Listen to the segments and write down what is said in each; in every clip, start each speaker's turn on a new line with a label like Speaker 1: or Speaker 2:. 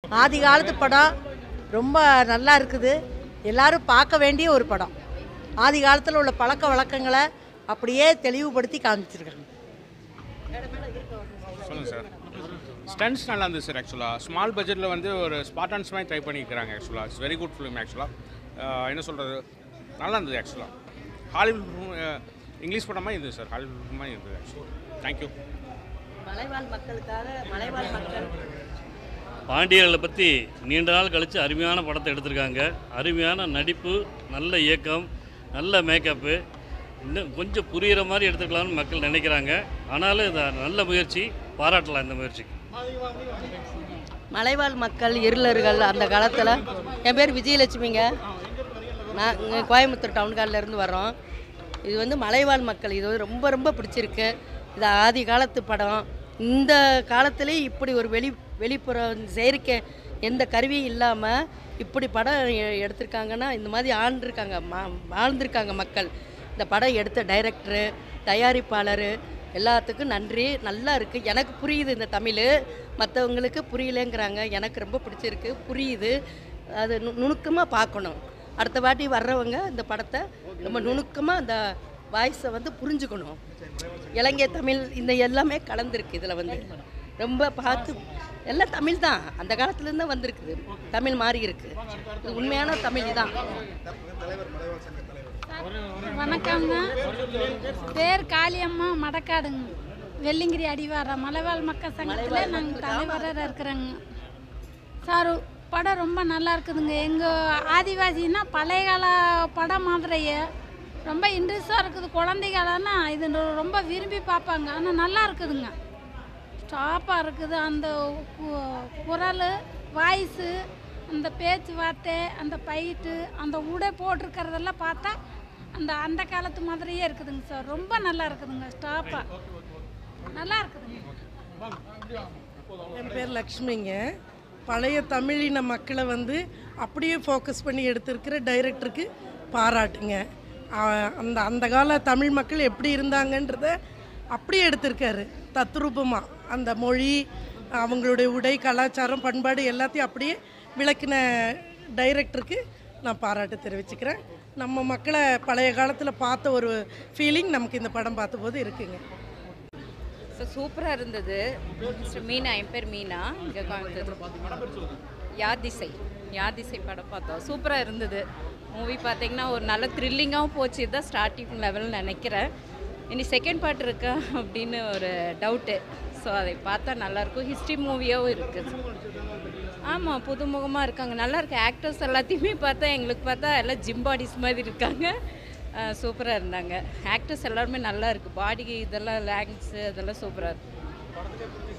Speaker 1: ஆதி காலத்து படம் ரொம்ப நல்லா இருக்குது எல்லாரும் பார்க்க வேண்டிய ஒரு படம் ஆதி காலத்தில் உள்ள பழக்க வழக்கங்களை அப்படியே தெளிவுபடுத்தி காமிச்சிருக்காங்க
Speaker 2: சொல்லுங்கள் சார் ஸ்டன்ஸ் நல்லா இருந்துச்சு சார் ஆக்சுவலாக ஸ்மால் பட்ஜெட்டில் வந்து ஒரு ஸ்பாட்டான்ஸ் மாதிரி ட்ரை பண்ணியிருக்கிறாங்க ஆக்சுவலாக இட்ஸ் வெரி குட் ஃபிலிம் ஆக்சுவலாக என்ன சொல்கிறது நல்லா இருந்தது ஆக்சுவலாக ஹாலிவுட் இங்கிலீஷ் படம் மாதிரி இருந்தது சார் ஹாலிவுட் மாதிரி இருந்தது ஆக்சுவலாக தேங்க்யூ
Speaker 1: மலைவாழ் மக்களுக்காக மலைவாழ் மக்கள்
Speaker 3: பாண்டியர்களை பற்றி நீண்ட நாள் கழித்து அருமையான படத்தை எடுத்திருக்காங்க அருமையான நடிப்பு நல்ல இயக்கம் நல்ல மேக்கப்பு இன்னும் கொஞ்சம் புரிகிற மாதிரி எடுத்துக்கலாம்னு மக்கள் நினைக்கிறாங்க ஆனாலும் இது நல்ல முயற்சி பாராட்டலாம் இந்த முயற்சிக்கு
Speaker 1: மலைவாழ் மக்கள் இருளர்கள் அந்த காலத்தில் என் பேர் விஜயலட்சுமிங்க நான் இங்க கோயம்புத்தூர் டவுன் இருந்து வர்றோம் இது வந்து மலைவாழ் மக்கள் இது வந்து ரொம்ப ரொம்ப பிடிச்சிருக்கு இது ஆதி காலத்து படம் இந்த காலத்துலேயே இப்படி ஒரு வெளி வெளிப்புற செயற்கை எந்த கருவியும் இல்லாமல் இப்படி படம் எ- எடுத்திருக்காங்கன்னா இந்த மாதிரி ஆண்டிருக்காங்க மா வாழ்ந்திருக்காங்க மக்கள் இந்த படம் எடுத்த டைரக்டரு தயாரிப்பாளர் எல்லாத்துக்கும் நன்றி நல்லா இருக்குது எனக்கு புரியுது இந்த தமிழ் மற்றவங்களுக்கு புரியலைங்கிறாங்க எனக்கு ரொம்ப பிடிச்சிருக்கு புரியுது அது நு நுணுக்கமாக பார்க்கணும் அடுத்த வாட்டி வர்றவங்க இந்த படத்தை ரொம்ப நுணுக்கமாக அந்த வாய்ஸை வந்து புரிஞ்சுக்கணும் இலங்கை தமிழ் இந்த எல்லாமே கலந்துருக்கு இதில் வந்து ரொம்ப பார்த்து எல்லாம் தமிழ் தான் அந்த காலத்துலேருந்து தான் வந்திருக்குது தமிழ் மாறி இருக்கு இது உண்மையான தமிழ் தான்
Speaker 4: வணக்கங்க பேர் காளியம்மா மடக்காடுங்க வெள்ளிங்கிரி அடிவாரம் மலைவாழ் மக்கள் சங்கத்தில் நாங்கள் தலைவராக இருக்கிறோங்க சார் படம் ரொம்ப நல்லா இருக்குதுங்க எங்கள் ஆதிவாசின்னா பழைய கால படம் மாதிரியே ரொம்ப இன்ட்ரெஸ்டாக இருக்குது குழந்தைகளன்னா இது ரொம்ப விரும்பி பார்ப்பாங்க ஆனால் நல்லா இருக்குதுங்க ஸ்டாப்பாக இருக்குது அந்த கு- குரல் வாய்ஸு அந்த பேச்சுவார்த்தை அந்த பைட்டு அந்த உடை போட்டிருக்கிறதெல்லாம் பார்த்தா அந்த அந்த காலத்து மாதிரியே இருக்குதுங்க சார் ரொம்ப நல்லா இருக்குதுங்க ஸ்டாப்பாக நல்லா இருக்குதுங்க
Speaker 5: என் பேர் லக்ஷ்மிங்க பழைய தமிழின மக்களை வந்து அப்படியே ஃபோக்கஸ் பண்ணி எடுத்திருக்கிற டைரக்டருக்கு பாராட்டுங்க ஆ- அந்த அந்த கால தமிழ் மக்கள் எப்படி இருந்தாங்கன்றத அப்படியே எடுத்திருக்காரு தத்ரூபமாக அந்த மொழி அவங்களுடைய உடை கலாச்சாரம் பண்பாடு எல்லாத்தையும் அப்படியே விளக்கின டைரக்டருக்கு நான் பாராட்டு தெரிவிச்சுக்கிறேன் நம்ம மக்களை பழைய காலத்தில் பார்த்த ஒரு ஃபீலிங் நமக்கு இந்த படம் பார்த்தபோது இருக்குங்க
Speaker 6: ஸோ சூப்பராக இருந்தது மிஸ்டர் மீனா என் பேர் மீனா இங்கே கோயம்புத்தூர் யாதிசை யாதிசை படம் பார்த்தோம் சூப்பராக இருந்தது மூவி பார்த்தீங்கன்னா ஒரு நல்ல த்ரில்லிங்காகவும் போச்சு இதுதான் ஸ்டார்டிங் லெவல்னு நினைக்கிறேன் இனி செகண்ட் பார்ட் இருக்கா அப்படின்னு ஒரு டவுட்டு ஸோ அதை பார்த்தா நல்லாயிருக்கும் ஹிஸ்ட்ரி மூவியாகவும் இருக்குது ஆமாம் புதுமுகமாக இருக்காங்க நல்லா இருக்கு ஆக்டர்ஸ் எல்லாத்தையுமே பார்த்தா எங்களுக்கு பார்த்தா எல்லாம் ஜிம் பாடிஸ் மாதிரி இருக்காங்க சூப்பராக இருந்தாங்க ஆக்டர்ஸ் எல்லாருமே நல்லா இருக்குது பாடி இதெல்லாம் லேங்ஸு அதெல்லாம் சூப்பராக இருக்கு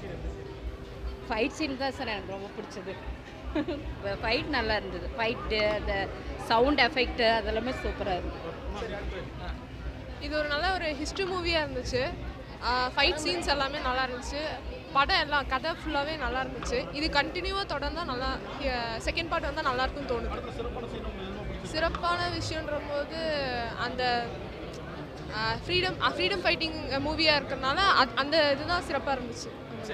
Speaker 6: ஃபைட் சீன் தான் சார் எனக்கு ரொம்ப பிடிச்சது ஃபைட் நல்லா இருந்தது ஃபைட்டு அந்த சவுண்ட் எஃபெக்ட்டு அதெல்லாமே சூப்பராக இருந்தது
Speaker 7: இது ஒரு நல்ல ஒரு ஹிஸ்ட்ரி மூவியாக இருந்துச்சு ஃபைட் சீன்ஸ் எல்லாமே நல்லா இருந்துச்சு படம் எல்லாம் கதை ஃபுல்லாகவே நல்லா இருந்துச்சு இது கண்டினியூவாக தொடர்ந்தா நல்லா செகண்ட் பார்ட் வந்தால் நல்லா இருக்கும்னு தோணுது சிறப்பான விஷயன்ற போது அந்த ஃப்ரீடம் ஃப்ரீடம் ஃபைட்டிங் மூவியாக இருக்கிறனால அது- அந்த இதுதான் சிறப்பாக இருந்துச்சு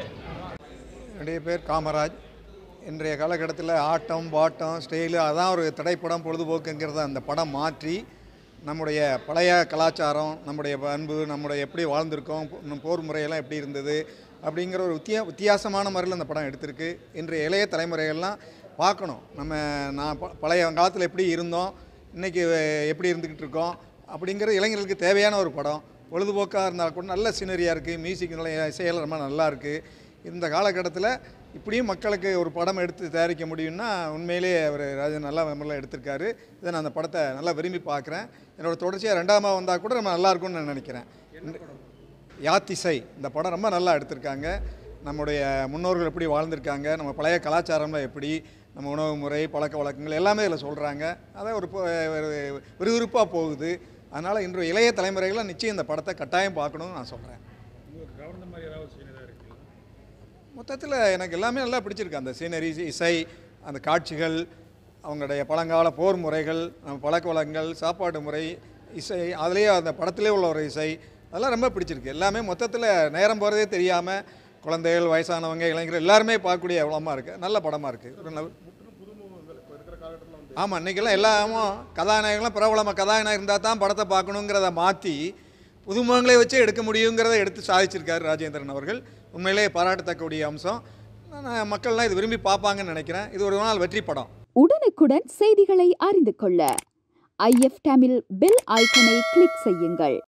Speaker 8: என்னுடைய பேர் காமராஜ் இன்றைய காலகட்டத்தில் ஆட்டம் பாட்டம் ஸ்டைலு அதான் ஒரு திரைப்படம் பொழுதுபோக்குங்கிறத அந்த படம் மாற்றி நம்முடைய பழைய கலாச்சாரம் நம்முடைய பண்பு நம்முடைய எப்படி வாழ்ந்திருக்கோம் நம் போர் முறையெல்லாம் எப்படி இருந்தது அப்படிங்கிற ஒரு வித்தியா வித்தியாசமான முறையில் அந்த படம் எடுத்திருக்கு இன்றைய இளைய தலைமுறைகள்லாம் பார்க்கணும் நம்ம நான் ப- பழைய காலத்தில் எப்படி இருந்தோம் இன்றைக்கி எப்படி இருந்துக்கிட்டு இருக்கோம் அப்படிங்கிற இளைஞர்களுக்கு தேவையான ஒரு படம் பொழுதுபோக்காக இருந்தால் கூட நல்ல சீனரியாக இருக்குது மியூசிக் நல்ல இசையெல்லாம் ரொம்ப நல்லா இருக்குது இந்த காலகட்டத்தில் இப்படியும் மக்களுக்கு ஒரு படம் எடுத்து தயாரிக்க முடியும்னா உண்மையிலேயே அவர் ராஜன் நல்லா முறையில் எடுத்திருக்காரு இதை நான் அந்த படத்தை நல்லா விரும்பி பார்க்குறேன் என்னோட தொடர்ச்சியாக ரெண்டாவது வந்தால் கூட நம்ம நல்லா இருக்கும்னு நான் நினைக்கிறேன் இந்த- யாத்திசை இந்த படம் ரொம்ப நல்லா எடுத்திருக்காங்க நம்முடைய முன்னோர்கள் எப்படி வாழ்ந்திருக்காங்க நம்ம பழைய கலாச்சாரம்லாம் எப்படி நம்ம உணவு முறை பழக்க வழக்கங்கள் எல்லாமே இதில் சொல்கிறாங்க அதை ஒரு ப- ஒரு விறுவிறுப்பாக போகுது அதனால் இன்று இளைய தலைமுறைகள்லாம் நிச்சயம் இந்த படத்தை கட்டாயம் பார்க்கணும்னு நான் சொல்கிறேன் மொத்தத்தில் எனக்கு எல்லாமே நல்லா பிடிச்சிருக்கு அந்த சீனரி இசை அந்த காட்சிகள் அவங்களுடைய பழங்கால போர் முறைகள் நம்ம பழக்க வழக்கங்கள் சாப்பாடு முறை இசை அதுலேயே அந்த படத்திலே உள்ள ஒரு இசை அதெல்லாம் ரொம்ப பிடிச்சிருக்கு எல்லாமே மொத்தத்தில் நேரம் போகிறதே தெரியாமல் குழந்தைகள் வயசானவங்க இளைஞர்கள் எல்லாருமே பார்க்கக்கூடிய படமாக இருக்குது நல்ல படமாக இருக்குது ஒரு நல்ல ஆமாம் இன்றைக்கெல்லாம் எல்லாமும் கதாநாயகங்களும் பிரபலமாக கதாநாயகன் இருந்தால் தான் படத்தை பார்க்கணுங்கிறத மாற்றி புதுமுகங்களை வச்சே எடுக்க முடியுங்கிறத எடுத்து சாதிச்சிருக்காரு ராஜேந்திரன் அவர்கள் உண்மையிலேயே பாராட்டத்தக்கக்கூடிய அம்சம் நான் மக்கள்லாம் இது விரும்பி பார்ப்பாங்கன்னு நினைக்கிறேன் இது ஒரு நாள் வெற்றி படம்
Speaker 9: உடனுக்குடன் செய்திகளை அறிந்து கொள்ள ஐஎஃப் தமிழ் பெல் ஐக்கனை கிளிக் செய்யுங்கள்